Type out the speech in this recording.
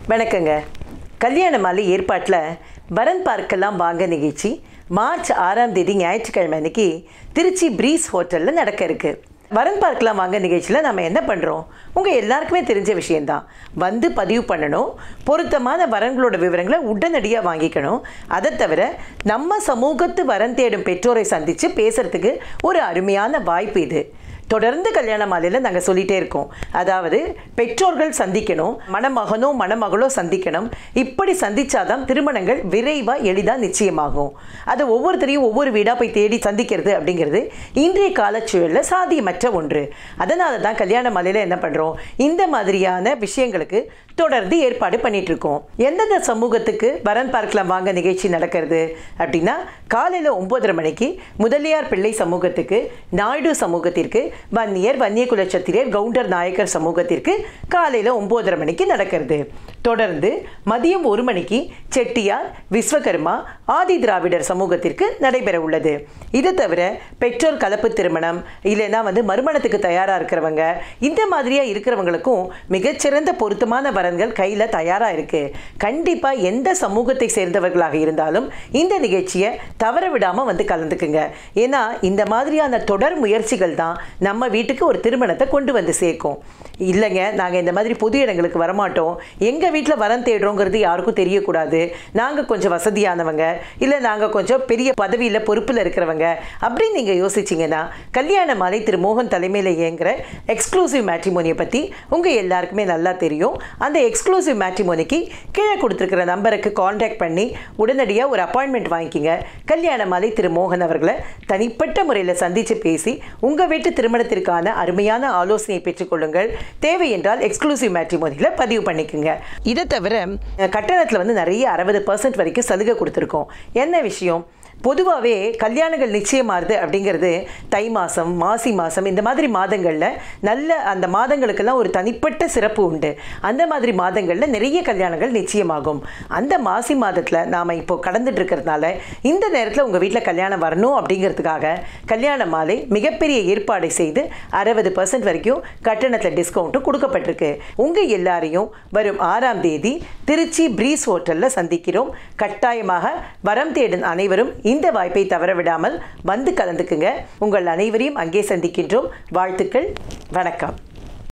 வணக்கங்க கல்யாண மாலை ஏற்பாட்டில் வரன் பார்க்கலாம் வாங்க நிகழ்ச்சி மார்ச் ஆறாம் தேதி ஞாயிற்றுக்கிழமை அன்னைக்கு திருச்சி பிரீஸ் ஹோட்டலில் நடக்க இருக்கு வரன் பார்க்கலாம் வாங்க நிகழ்ச்சியில் நம்ம என்ன பண்ணுறோம் உங்கள் எல்லாருக்குமே தெரிஞ்ச விஷயந்தான் வந்து பதிவு பண்ணணும் பொருத்தமான வரன்களோட விவரங்களை உடனடியாக வாங்கிக்கணும் அதை தவிர நம்ம சமூகத்து வரன் தேடும் பெற்றோரை சந்தித்து பேசுறதுக்கு ஒரு அருமையான வாய்ப்பு இது தொடர்ந்து கல்யாண மாலையில் நாங்கள் சொல்லிட்டே இருக்கோம் அதாவது பெற்றோர்கள் சந்திக்கணும் மணமகனோ மணமகளோ சந்திக்கணும் இப்படி சந்திச்சாதான் திருமணங்கள் விரைவாக எளிதாக நிச்சயமாகும் அது ஒவ்வொருத்தரையும் ஒவ்வொரு வீடாக போய் தேடி சந்திக்கிறது அப்படிங்கிறது இன்றைய காலச்சூழலில் சாத்தியமற்ற ஒன்று அதனால தான் கல்யாண மாலையில் என்ன பண்ணுறோம் இந்த மாதிரியான விஷயங்களுக்கு தொடர்ந்து ஏற்பாடு பண்ணிட்டு இருக்கோம் எந்தெந்த சமூகத்துக்கு வரன் பார்க்கலாம் வாங்க நிகழ்ச்சி நடக்கிறது அப்படின்னா காலையில் ஒன்பதரை மணிக்கு முதலியார் பிள்ளை சமூகத்துக்கு நாயுடு சமூகத்திற்கு வன்னியர் வன்னிய குலச்சத்திரியர் கவுண்டர் நாயக்கர் சமூகத்திற்கு காலையில் ஒன்பதரை மணிக்கு நடக்கிறது தொடர்ந்து மதியம் ஒரு மணிக்கு செட்டியார் விஸ்வகர்மா ஆதி திராவிடர் சமூகத்திற்கு நடைபெற உள்ளது இது தவிர பெற்றோர் கலப்பு திருமணம் இல்லைன்னா வந்து மறுமணத்துக்கு தயாராக இருக்கிறவங்க இந்த மாதிரியாக இருக்கிறவங்களுக்கும் மிகச்சிறந்த பொருத்தமான வரன்கள் கையில் தயாராக இருக்கு கண்டிப்பாக எந்த சமூகத்தை சேர்ந்தவர்களாக இருந்தாலும் இந்த நிகழ்ச்சியை தவற விடாமல் வந்து கலந்துக்குங்க ஏன்னா இந்த மாதிரியான தொடர் முயற்சிகள் தான் நம்ம வீட்டுக்கு ஒரு திருமணத்தை கொண்டு வந்து சேர்க்கும் இல்லைங்க நாங்கள் இந்த மாதிரி புது இடங்களுக்கு வரமாட்டோம் எங்கள் வீட்டில் வரம் தேடுறோங்கிறது யாருக்கும் தெரியக்கூடாது நாங்கள் கொஞ்சம் வசதியானவங்க இல்லை நாங்கள் கொஞ்சம் பெரிய பதவியில் பொறுப்பில் இருக்கிறவங்க அப்படின்னு நீங்கள் யோசிச்சிங்கன்னா கல்யாண மாலை திரு மோகன் தலைமையில் இயங்குற எக்ஸ்க்ளூசிவ் மேட்ரிமோனியை பற்றி உங்கள் எல்லாருக்குமே நல்லா தெரியும் அந்த எக்ஸ்க்ளூசிவ் மேட்ரிமோனிக்கு கீழே கொடுத்துருக்கிற நம்பருக்கு காண்டாக்ட் பண்ணி உடனடியாக ஒரு அப்பாயின்மெண்ட் வாங்கிக்கிங்க கல்யாண மாலை திரு மோகன் அவர்களை தனிப்பட்ட முறையில் சந்தித்து பேசி உங்கள் வீட்டு திருமணத்திற்கான அருமையான ஆலோசனையை பெற்றுக்கொள்ளுங்கள் தேவை என்றால் எக்ஸ்க்ளூசிவ் மேட்ரிமோனியில் பதிவு பண்ணிக்கோங்க இதை தவிர கட்டணத்தில் வந்து நிறைய அறுபது பர்சன்ட் வரைக்கும் சலுகை கொடுத்துருக்கோம் என்ன விஷயம் பொதுவாகவே கல்யாணங்கள் நிச்சயமாகுது அப்படிங்கிறது தை மாதம் மாசி மாதம் இந்த மாதிரி மாதங்களில் நல்ல அந்த மாதங்களுக்கெல்லாம் ஒரு தனிப்பட்ட சிறப்பு உண்டு அந்த மாதிரி மாதங்களில் நிறைய கல்யாணங்கள் நிச்சயமாகும் அந்த மாசி மாதத்தில் நாம் இப்போ கடந்துட்டு இருக்கிறதுனால இந்த நேரத்தில் உங்கள் வீட்டில் கல்யாணம் வரணும் அப்படிங்கிறதுக்காக கல்யாண மாலை மிகப்பெரிய ஏற்பாடை செய்து அறுபது பர்சன்ட் வரைக்கும் கட்டணத்தில் டிஸ்கவுண்ட்டும் கொடுக்கப்பட்டிருக்கு உங்கள் எல்லாரையும் வரும் ஆறாம் தேதி திருச்சி பிரீஸ் ஹோட்டலில் சந்திக்கிறோம் கட்டாயமாக வரம் தேடும் அனைவரும் இந்த வாய்ப்பை தவற விடாமல் வந்து கலந்துக்குங்க உங்கள் அனைவரையும் அங்கே சந்திக்கின்றோம் வாழ்த்துக்கள் வணக்கம்